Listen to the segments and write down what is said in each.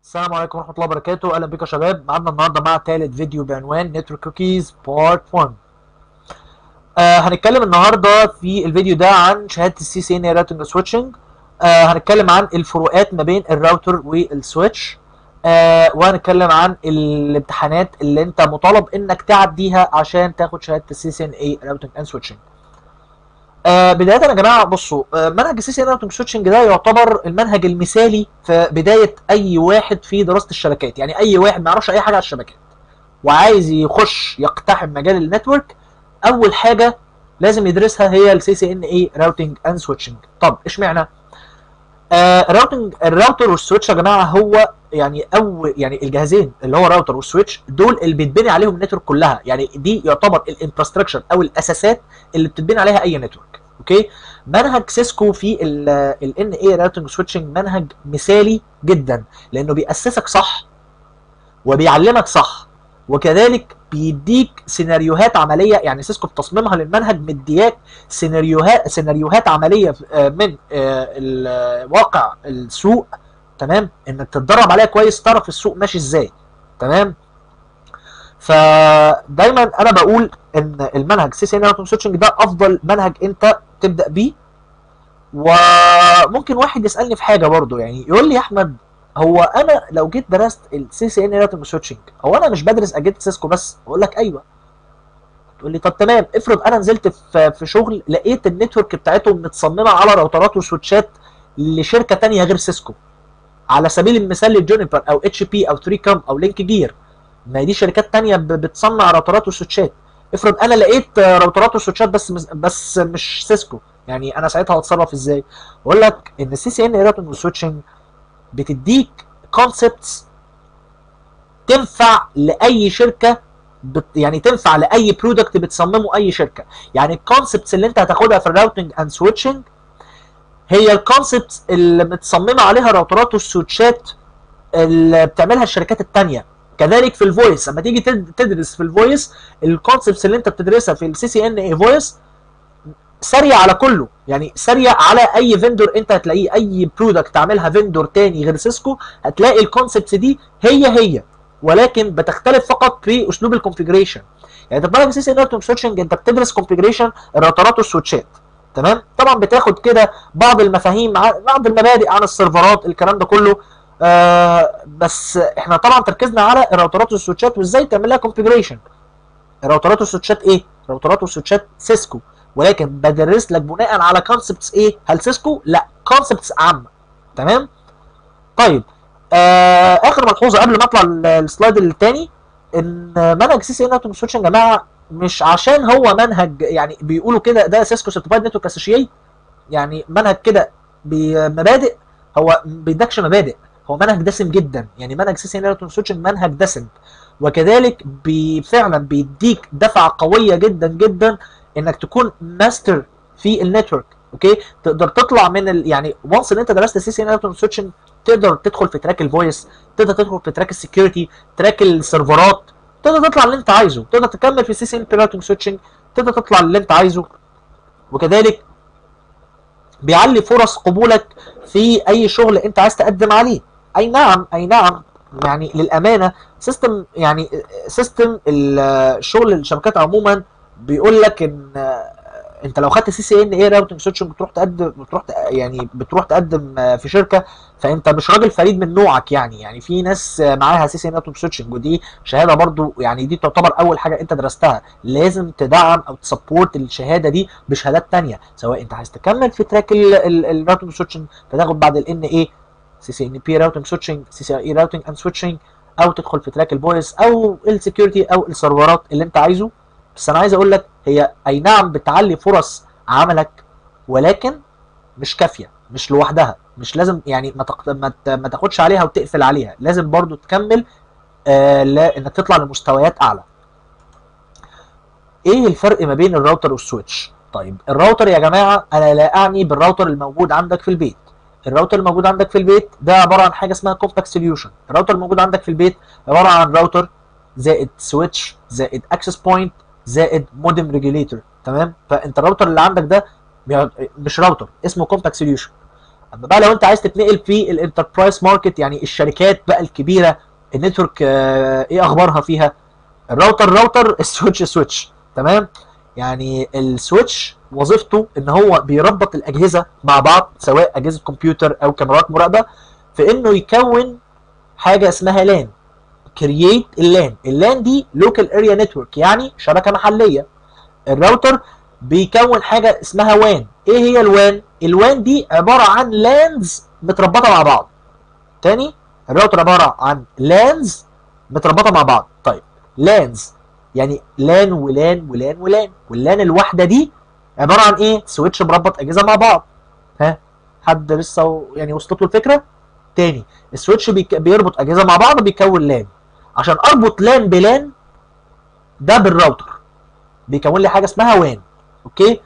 السلام عليكم ورحمة الله وبركاته أهلا بكم يا شباب معانا النهاردة مع تالت فيديو بعنوان نتورك كوكيز بارت 1 آه هنتكلم النهاردة في الفيديو ده عن شهادة السي سي ان راوتنج سويتشنج آه هنتكلم عن الفروقات ما بين الراوتر والسويتش آه وهنتكلم عن الامتحانات اللي انت مطالب انك تعديها عشان تاخد شهادة السي سي ان اي راوتنج اند سويتشنج آه بداية يا جماعة بصوا آه منهج السي سي ان راوتنج سويتشنج ده يعتبر المنهج المثالي في بداية أي واحد في دراسة الشبكات، يعني أي واحد ما يعرفش أي حاجة على الشبكات وعايز يخش يقتحم مجال النتورك أول حاجة لازم يدرسها هي السي سي ان اي راوتنج اند سويتشنج. طب اشمعنى؟ آه الراوتنج الراوتر والسويتش يا جماعة هو يعني أول يعني الجهازين اللي هو الراوتر والسويتش دول اللي بيتبني عليهم النتورك كلها، يعني دي يعتبر الانفراستراكشر أو الأساسات اللي بتتبني عليها أي نتورك. اوكي منهج سيسكو في الان اي راوتنج سويتشنج منهج مثالي جدا لانه بيأسسك صح وبيعلمك صح وكذلك بيديك سيناريوهات عمليه يعني سيسكو في تصميمها للمنهج مدياك سيناريوهات سيناريوهات عمليه من واقع السوق تمام انك تتدرب عليها كويس تعرف السوق ماشي ازاي تمام فدايما انا بقول ان المنهج سي سي ان راوتنج سويتشنج ده افضل منهج انت تبدا بيه وممكن واحد يسالني في حاجه برضو يعني يقول لي يا احمد هو انا لو جيت درست السي سي ان راوتنج سويتشنج هو انا مش بدرس اجهزه سيسكو بس اقول لك ايوه تقول لي طب تمام افرض انا نزلت في في شغل لقيت النتورك بتاعتهم متصممه على راوترات وسويتشات لشركه تانية غير سيسكو على سبيل المثال لجونيبر او اتش بي او 3 كام او لينك جير ما دي شركات تانية بتصنع راوترات وسويتشات افرض انا لقيت راوترات وسويتشات بس بس مش سيسكو يعني انا ساعتها هتصرف ازاي اقول لك ان السي سي ان راوتنج وسويتشنج بتديك كونسبتس تنفع لاي شركه بت يعني تنفع لاي برودكت بتصممه اي شركه يعني الكونسبتس اللي انت هتاخدها في الراوتنج اند سويتشنج هي الكونسبتس اللي متصممه عليها راوترات والسويتشات اللي بتعملها الشركات التانية كذلك في الفويس لما تيجي تدرس في الفويس الكونسبتس اللي انت بتدرسها في السي سي ان اي فويس ساريه على كله يعني ساريه على اي فيندور انت هتلاقيه اي برودكت تعملها فيندور تاني غير سيسكو هتلاقي الكونسبتس دي هي هي ولكن بتختلف فقط في اسلوب الكونفيجريشن يعني انت في سي سي ان سويتشنج انت بتدرس كونفيجريشن الراوترات والسويتشات تمام طبعا بتاخد كده بعض المفاهيم بعض المبادئ عن السيرفرات الكلام ده كله آه بس احنا طبعا تركيزنا على الراوترات والسويتشات وازاي تعمل لها كونفيجريشن الراوترات والسويتشات ايه الراوترات والسويتشات سيسكو ولكن بدرس لك بناء على كونسبتس ايه هل سيسكو لا كونسبتس عامه تمام طيب آه اخر ملحوظه قبل ما اطلع السلايد الثاني ان منهج سي سي ان سويتش يا جماعه مش عشان هو منهج يعني بيقولوا كده ده سيسكو سيرتيفايد نتورك اسوشيت يعني منهج كده بمبادئ هو بيدكش مبادئ هو منهج دسم جدا يعني منهج سي سي ان سويتش منهج دسم وكذلك بي فعلا بيديك دفعه قويه جدا جدا انك تكون ماستر في النتورك اوكي تقدر تطلع من ال... يعني وانس ان انت درست سي سي ان سويتشنج تقدر تدخل في تراك الفويس تقدر تدخل في تراك السكيورتي تراك السيرفرات تقدر تطلع اللي انت عايزه تقدر تكمل في سي سي ان راوتنج سويتشنج تقدر تطلع اللي انت عايزه وكذلك بيعلي فرص قبولك في اي شغل انت عايز تقدم عليه اي نعم اي نعم يعني للامانه سيستم يعني سيستم الشغل الشبكات عموما بيقول لك ان انت لو خدت سي سي ان اي راوتنج سويتشنج بتروح تقدم بتروح يعني بتروح تقدم في شركه فانت مش راجل فريد من نوعك يعني يعني في ناس معاها سي سي ان راوتنج سويتشنج ودي شهاده برضو يعني دي تعتبر اول حاجه انت درستها لازم تدعم او تسبورت الشهاده دي بشهادات ثانيه سواء انت عايز تكمل في تراك الراوتنج سويتشنج فتاخد بعد الان اي سي سي ان بي راوتنج سويتشنج سي سي اي راوتنج اند سويتشنج او تدخل في تراك الفويس او السكيورتي او السيرفرات اللي انت عايزه بس انا عايز اقول لك هي اي نعم بتعلي فرص عملك ولكن مش كافيه مش لوحدها مش لازم يعني ما تق... ما, ت... ما تاخدش عليها وتقفل عليها لازم برضو تكمل آه لا انك تطلع لمستويات اعلى ايه الفرق ما بين الراوتر والسويتش طيب الراوتر يا جماعه انا لا اعني بالراوتر الموجود عندك في البيت الراوتر الموجود عندك في البيت ده عباره عن حاجه اسمها كومباكت سوليوشن الراوتر الموجود عندك في البيت عباره عن راوتر زائد سويتش زائد اكسس بوينت زائد مودم ريجوليتور تمام فانت الراوتر اللي عندك ده مش راوتر اسمه كومباكت سوليوشن اما بقى لو انت عايز تتنقل في الانتربرايز ماركت يعني الشركات بقى الكبيره النتورك آه، ايه اخبارها فيها الراوتر راوتر السويتش سويتش تمام يعني السويتش وظيفته ان هو بيربط الاجهزه مع بعض سواء اجهزه كمبيوتر او كاميرات مراقبه في انه يكون حاجه اسمها لان كرييت اللان اللان دي لوكال اريا نتورك يعني شبكه محليه الراوتر بيكون حاجه اسمها وان ايه هي الوان الوان دي عباره عن لانز متربطه مع بعض تاني الراوتر عباره عن لانز متربطه مع بعض طيب لانز يعني لان ولان ولان ولان واللان الواحده دي عباره عن ايه سويتش مربط اجهزه مع بعض ها حد لسه و- يعني وصلت له الفكره تاني السويتش بيك... بيربط اجهزه مع بعض بيكون لان عشان اربط لان بلان ده بالراوتر بيكون لي حاجه اسمها وان اوكي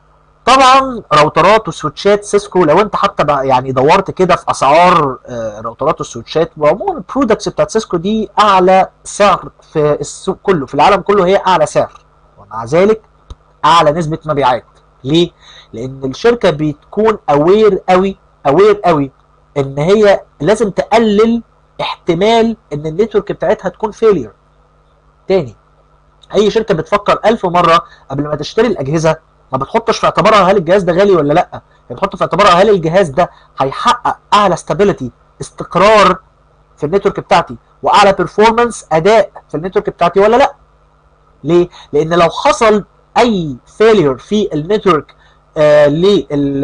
طبعا راوترات وسويتشات سيسكو لو انت حتى بقى يعني دورت كده في اسعار آه، راوترات والسويتشات وعموما البرودكتس بتاعت سيسكو دي اعلى سعر في السوق كله في العالم كله هي اعلى سعر ومع ذلك اعلى نسبه مبيعات ليه لان الشركه بتكون اوير قوي اوير قوي ان هي لازم تقلل احتمال ان النتورك بتاعتها تكون فيلير تاني اي شركه بتفكر ألف مره قبل ما تشتري الاجهزه ما بتحطش في اعتبارها هل الجهاز ده غالي ولا لا هي بتحط في اعتبارها هل الجهاز ده هيحقق اعلى ستابيليتي استقرار في النتورك بتاعتي واعلى بيرفورمانس اداء في النتورك بتاعتي ولا لا ليه لان لو حصل اي فيلير في النتورك آه لل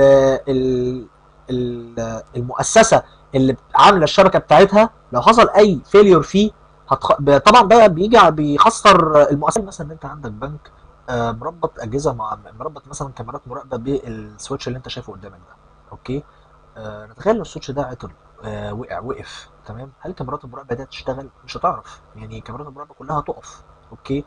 ال- ال- المؤسسه اللي عامله الشبكه بتاعتها لو حصل اي فيلير فيه هتخ... ب- طبعا ده بيجي ع- بيخسر المؤسسه مثلا ان انت عندك بنك آه، مربط اجهزه مع مربط مثلا كاميرات مراقبه بالسويتش اللي انت شايفه قدامك ده اوكي آه، نتخيل لو السويتش ده عطل آه، وقع وقف تمام هل كاميرات المراقبه دي هتشتغل مش هتعرف يعني كاميرات المراقبه كلها هتقف اوكي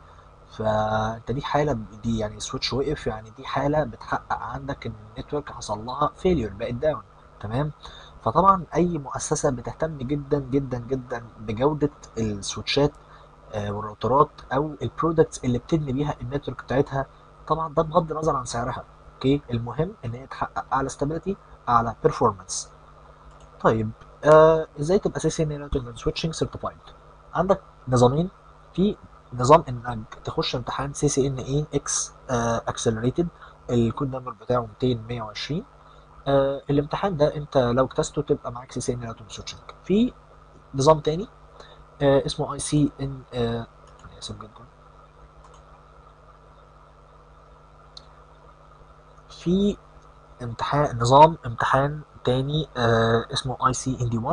فانت دي حاله دي يعني السويتش وقف يعني دي حاله بتحقق عندك ان النتورك حصل لها فيلير بقت داون تمام فطبعا اي مؤسسه بتهتم جدا جدا جدا بجوده السويتشات آه، والراوترات او البرودكتس اللي بتبني بيها النتورك بتاعتها طبعا ده بغض النظر عن سعرها اوكي المهم ان هي تحقق اعلى ستابيليتي اعلى بيرفورمانس طيب آه ازاي تبقى سي سي ان راوتنج سويتشنج سيرتيفايد عندك نظامين في نظام انك تخش امتحان سي سي ان اي اكس اكسلريتد الكود نمبر بتاعه 200 120 آه الامتحان ده انت لو اجتزته تبقى معاك سي سي ان راوتنج سويتشنج في نظام تاني آه اسمه اي سي ان انا اسف جدا في امتحان نظام امتحان تاني آه اسمه اي سي ان دي 1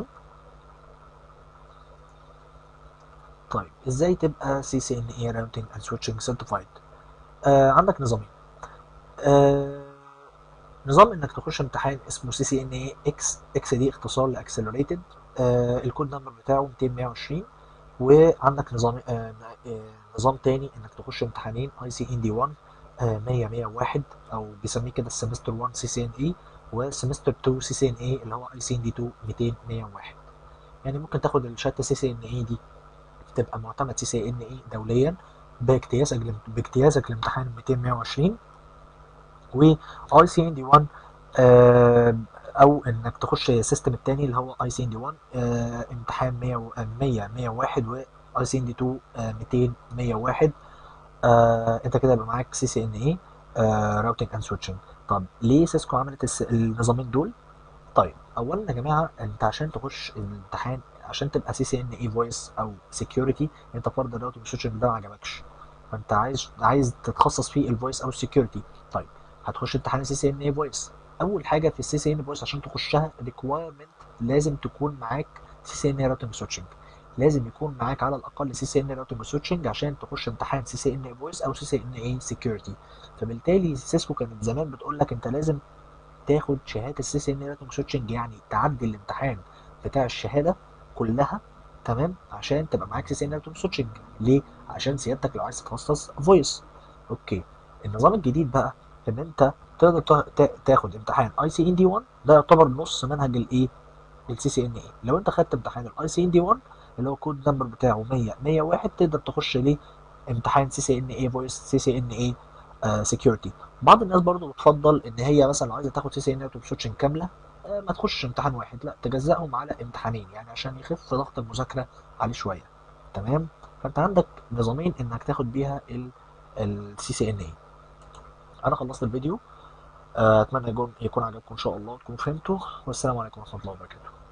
طيب ازاي تبقى سي سي ان اي راوتنج اند سويتشنج سيرتيفايد عندك نظامين آه نظام انك تخش امتحان اسمه سي سي ان اي اكس اكس دي اختصار لاكسلريتد آه الكود نمبر بتاعه 200 120 وعندك نظام آه آه نظام تاني انك تخش امتحانين اي سي ان دي 1 آه 100 101 او بيسميه كده السمستر 1 سي سي ان اي وسمستر 2 سي سي ان اي اللي هو اي سي ان دي 2 200 101 يعني ممكن تاخد الشهاده سي سي ان اي دي تبقى معتمد سي سي ان اي دوليا باجتيازك باجتيازك لامتحان 200 120 واي سي ان دي 1 آه او انك تخش السيستم التاني اللي هو اي سي ان دي 1 آه امتحان 100 100 101 واي سي ان دي 2 آه 200 101 آه انت كده يبقى معاك سي سي ان اي راوتنج اند سويتشنج طب ليه سيسكو عملت الس- النظامين دول طيب اولا يا جماعه انت عشان تخش الامتحان عشان تبقى سي سي ان اي فويس او سكيورتي انت فرض الراوتنج سويتشنج ده ما عجبكش فانت عايز عايز تتخصص في الفويس او السكيورتي طيب هتخش امتحان سي سي ان اي فويس اول حاجه في السي سي ان فويس عشان تخشها ريكوايرمنت لازم تكون معاك سي سي ان اي راوتنج سويتشنج لازم يكون معاك على الاقل سي سي ان راوتنج سويتشنج عشان تخش امتحان سي سي ان اي فويس او سي سي ان اي سكيورتي فبالتالي سيسكو كانت زمان بتقول لك انت لازم تاخد شهاده السي سي ان راوتنج سويتشنج يعني تعدي الامتحان بتاع الشهاده كلها تمام عشان تبقى معاك سي سي ان راوتنج سويتشنج ليه عشان سيادتك لو عايز تتخصص فويس اوكي النظام الجديد بقى ان انت تقدر تا- تا- تاخد امتحان اي سي ان دي 1 ده يعتبر نص منهج الايه السي سي ان اي لو انت خدت امتحان الاي سي ان دي 1 اللي هو كود نمبر بتاعه 100 101 تقدر تخش ليه امتحان سي سي ان اي فويس سي سي ان اي سكيورتي بعض الناس برضو بتفضل ان هي مثلا لو عايزه تاخد سي سي ان اي سويتشنج كامله آه، ما تخش امتحان واحد لا تجزأهم على امتحانين يعني عشان يخف ضغط المذاكره عليه شويه تمام فانت عندك نظامين انك تاخد بيها السي سي ان اي انا خلصت الفيديو آه، اتمنى يكون يكون عجبكم ان شاء الله تكونوا فهمتوا والسلام عليكم ورحمه الله وبركاته